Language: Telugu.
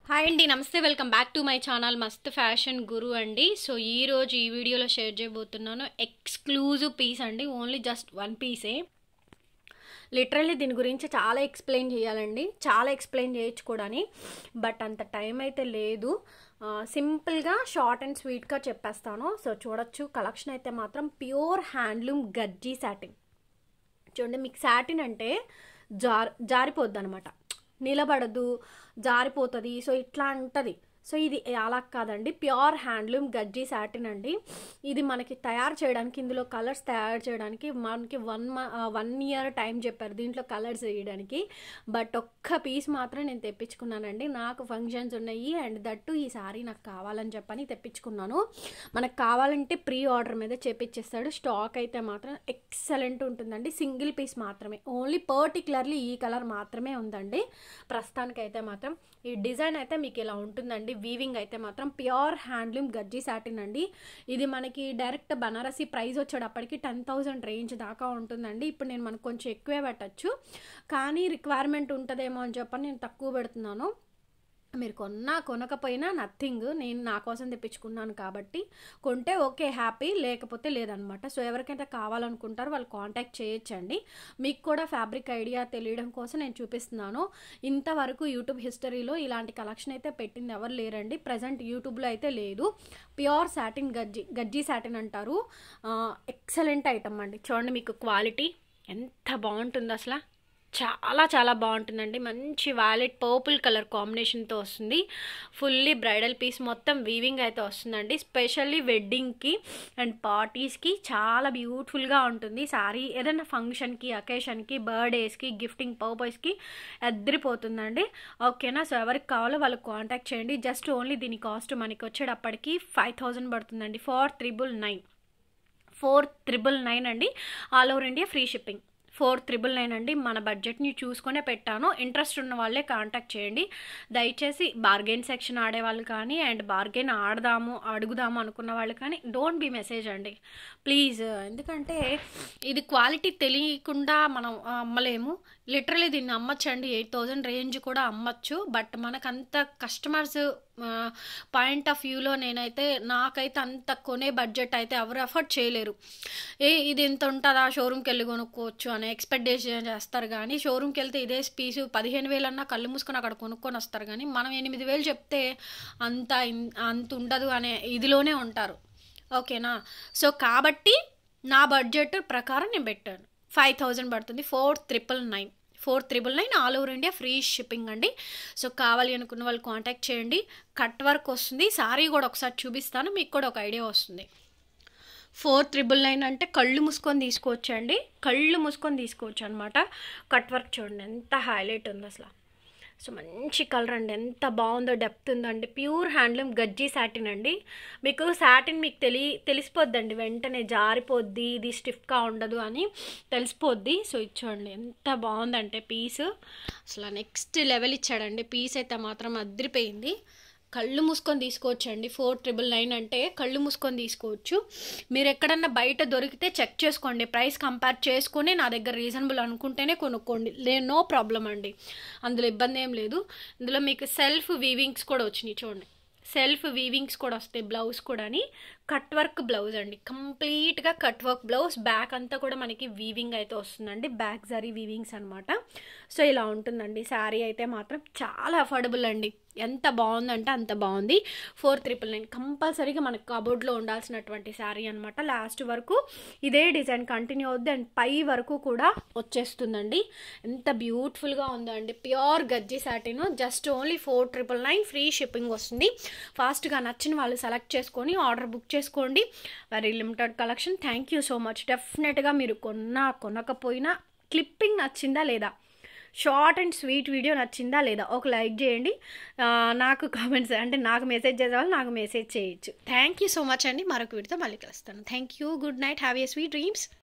హాయ్ అండి నమస్తే welcome back to my channel Mast fashion Guru అండి సో ఈ రోజు ఈ వీడియోలో షేర్ చేయబోతున్నాను ఎక్స్క్లూజివ్ పీస్ అండి ఓన్లీ జస్ట్ వన్ పీసే లిటరల్లీ దీని గురించి చాలా ఎక్స్ప్లెయిన్ చేయాలండి చాలా ఎక్స్ప్లెయిన్ చేయొచ్చు కూడాని బట్ అంత టైం అయితే లేదు సింపుల్గా షార్ట్ అండ్ స్వీట్గా చెప్పేస్తాను సో చూడొచ్చు కలెక్షన్ అయితే మాత్రం ప్యూర్ హ్యాండ్లూమ్ గజ్జీ సాటిన్ చూడండి మీకు సాటిన్ అంటే జార్ జారిపోద్ది అనమాట నిలబడదు జారిపోతుంది సో ఇట్లా ఉంటుంది సో ఇది అలా కాదండి ప్యూర్ హ్యాండ్లూమ్ గజ్జీ సాటిన్ అండి ఇది మనకి తయారు చేయడానికి ఇందులో కలర్స్ తయారు చేయడానికి మనకి వన్ వన్ ఇయర్ టైం చెప్పారు దీంట్లో కలర్స్ వేయడానికి బట్ ఒక్క పీస్ మాత్రం నేను తెప్పించుకున్నానండి నాకు ఫంక్షన్స్ ఉన్నాయి అండ్ దట్టు ఈ సారీ నాకు కావాలని చెప్పని తెప్పించుకున్నాను మనకు కావాలంటే ప్రీ ఆర్డర్ మీద చేపించేస్తాడు స్టాక్ అయితే మాత్రం ఎక్సలెంట్ ఉంటుందండి సింగిల్ పీస్ మాత్రమే ఓన్లీ పర్టికులర్లీ ఈ కలర్ మాత్రమే ఉందండి ప్రస్తుతానికైతే మాత్రం ఈ డిజైన్ అయితే మీకు ఇలా ఉంటుందండి వీవింగ్ అయితే మాత్రం ప్యూర్ హ్యాండ్లూమ్ గజ్జీ సాటిన్ అండి ఇది మనకి డైరెక్ట్ బనారసి ప్రైస్ వచ్చేటప్పటికి టెన్ థౌజండ్ రేంజ్ దాకా ఉంటుందండి ఇప్పుడు నేను మనకు కొంచెం ఎక్కువే పెట్టచ్చు కానీ రిక్వైర్మెంట్ ఉంటుందేమో అని చెప్పని నేను తక్కువ పెడుతున్నాను మీరు కొన్నా కొనకపోయినా నథింగ్ నేను నా కోసం తెప్పించుకున్నాను కాబట్టి కొంటే ఓకే హ్యాపీ లేకపోతే లేదనమాట సో ఎవరికైతే కావాలనుకుంటారో వాళ్ళు కాంటాక్ట్ చేయొచ్చండి మీకు కూడా ఫ్యాబ్రిక్ ఐడియా తెలియడం కోసం నేను చూపిస్తున్నాను ఇంతవరకు యూట్యూబ్ హిస్టరీలో ఇలాంటి కలెక్షన్ అయితే పెట్టింది ఎవరు లేరండి ప్రజెంట్ యూట్యూబ్లో అయితే లేదు pure satin gajji gajji satin అంటారు ఎక్సలెంట్ ఐటమ్ అండి చూడండి మీకు క్వాలిటీ ఎంత బాగుంటుంది అసలు చాలా చాలా బాగుంటుందండి మంచి వ్యాలెట్ పర్పుల్ కలర్ కాంబినేషన్తో వస్తుంది ఫుల్లీ బ్రైడల్ పీస్ మొత్తం వీవింగ్ అయితే వస్తుందండి స్పెషల్లీ వెడ్డింగ్కి అండ్ పార్టీస్కి చాలా బ్యూటిఫుల్గా ఉంటుంది సారీ ఏదైనా ఫంక్షన్కి అకేషన్కి బర్త్డేస్కి గిఫ్టింగ్ పర్పస్కి ఎదిరిపోతుందండి ఓకేనా సో ఎవరికి కావాలో వాళ్ళకి కాంటాక్ట్ చేయండి జస్ట్ ఓన్లీ దీని కాస్ట్ మనకి వచ్చేటప్పటికి ఫైవ్ థౌజండ్ పడుతుందండి four triple nine four triple nine అండి all over India free shipping four triple nine అండి మన బడ్జెట్ని చూసుకునే పెట్టాను ఇంట్రెస్ట్ ఉన్న వాళ్ళే కాంటాక్ట్ చేయండి దయచేసి బార్గెన్ సెక్షన్ ఆడేవాళ్ళు కానీ అండ్ బార్గెన్ ఆడదాము అడుగుదాము అనుకున్న వాళ్ళు కానీ డోంట్ బీ మెసేజ్ అండి ప్లీజ్ ఎందుకంటే ఇది క్వాలిటీ తెలియకుండా మనం అమ్మలేము లిటరలీ దీన్ని అమ్మచ్చండి ఎయిట్ థౌజండ్ రేంజ్ కూడా అమ్మచ్చు బట్ మనకంత కస్టమర్స్ పాయింట్ ఆఫ్ వ్యూలో నేనైతే నాకైతే అంత కొనే బడ్జెట్ అయితే ఎవరు అఫోర్డ్ చేయలేరు ఏ ఇది ఇంత ఉంటుందా షోరూమ్కి వెళ్ళి కొనుక్కోవచ్చు అనే ఎక్స్పెక్టేషన్ చేస్తారు కానీ షోరూమ్కి వెళ్తే ఇదే పీసు పదిహేను వేలు అన్నా కళ్ళు మూసుకొని అక్కడ కొనుక్కొని వస్తారు కానీ మనం ఎనిమిది వేలు చెప్తే అంత అంత ఉండదు అనే ఇదిలోనే ఉంటారు ఓకేనా సో కాబట్టి నా బడ్జెట్ ప్రకారం నేను పెట్టాను ఫైవ్ థౌజండ్ పడుతుంది four triple nine four triple nine all over India free shipping అండి సో కావాలి అనుకున్న వాళ్ళు కాంటాక్ట్ చేయండి కట్ వర్క్ వస్తుంది సారీ కూడా ఒకసారి చూపిస్తాను మీకు కూడా ఒక ఐడియా వస్తుంది ఫోర్ త్రిబుల్ నైన్ అంటే కళ్ళు మూసుకొని తీసుకోవచ్చు అండి కళ్ళు మూసుకొని తీసుకోవచ్చు అనమాట కట్ వర్క్ చూడండి ఎంత హైలైట్ ఉంది అసలు సో మంచి కలర్ అండి ఎంత బాగుందో డెప్త్ ఉందండి ప్యూర్ హ్యాండ్లూమ్ గజ్జీ సాటిన్ అండి మీకు సాటిన్ మీకు తెలి తెలిసిపోద్దండి వెంటనే జారిపోద్ది ఇది స్టిఫ్గా ఉండదు అని తెలిసిపోద్ది సో ఇచ్చోండి ఎంత బాగుందంటే పీస్ అసలు నెక్స్ట్ లెవెల్ ఇచ్చాడండి పీస్ అయితే మాత్రం అదిరిపోయింది కళ్ళు మూసుకొని తీసుకోవచ్చండి ఫోర్ ట్రిపుల్ నైన్ అంటే కళ్ళు మూసుకొని తీసుకోవచ్చు మీరు ఎక్కడన్నా బయట దొరికితే చెక్ చేసుకోండి ప్రైస్ కంపేర్ చేసుకొని నా దగ్గర రీజనబుల్ అనుకుంటేనే కొనుక్కోండి లే నో ప్రాబ్లం అండి అందులో ఇబ్బంది ఏం లేదు ఇందులో మీకు సెల్ఫ్ వీవింగ్స్ కూడా వచ్చినాయి చూడండి సెల్ఫ్ వీవింగ్స్ కూడా వస్తాయి బ్లౌజ్ కూడా అని కట్ వర్క్ బ్లౌజ్ అండి కంప్లీట్గా కట్ వర్క్ బ్లౌజ్ బ్యాక్ అంతా కూడా మనకి వీవింగ్ అయితే వస్తుందండి బ్యాక్ జరీ వీవింగ్స్ అనమాట సో ఇలా ఉంటుందండి శారీ అయితే మాత్రం చాలా అఫోర్డబుల్ అండి ఎంత బాగుందంటే అంత బాగుంది ఫోర్ త్రిపుల్ నైన్ కంపల్సరీగా మనకు కబోర్డ్లో ఉండాల్సినటువంటి శారీ అనమాట లాస్ట్ వరకు ఇదే డిజైన్ కంటిన్యూ అవుద్ది అండ్ పై వరకు కూడా వచ్చేస్తుందండి ఎంత బ్యూటిఫుల్గా ఉందో అండి pure gajji satin just only four triple nine free shipping వస్తుంది ఫాస్ట్గా నచ్చిన వాళ్ళు సెలెక్ట్ చేసుకొని ఆర్డర్ బుక్ చేసుకోండి very limited collection thank you so much డెఫినెట్గా మీరు కొన్నా కొనకపోయినా క్లిప్పింగ్ నచ్చిందా లేదా షార్ట్ అండ్ స్వీట్ వీడియో నచ్చిందా లేదా ఒక లైక్ చేయండి నాకు కామెంట్స్ అంటే నాకు మెసేజ్ చేసేవాళ్ళు నాకు మెసేజ్ చేయొచ్చు థ్యాంక్ యూ సో మచ్ అండి మరొక వీడితో మళ్ళీ కలుస్తాను thank you good night have a sweet dreams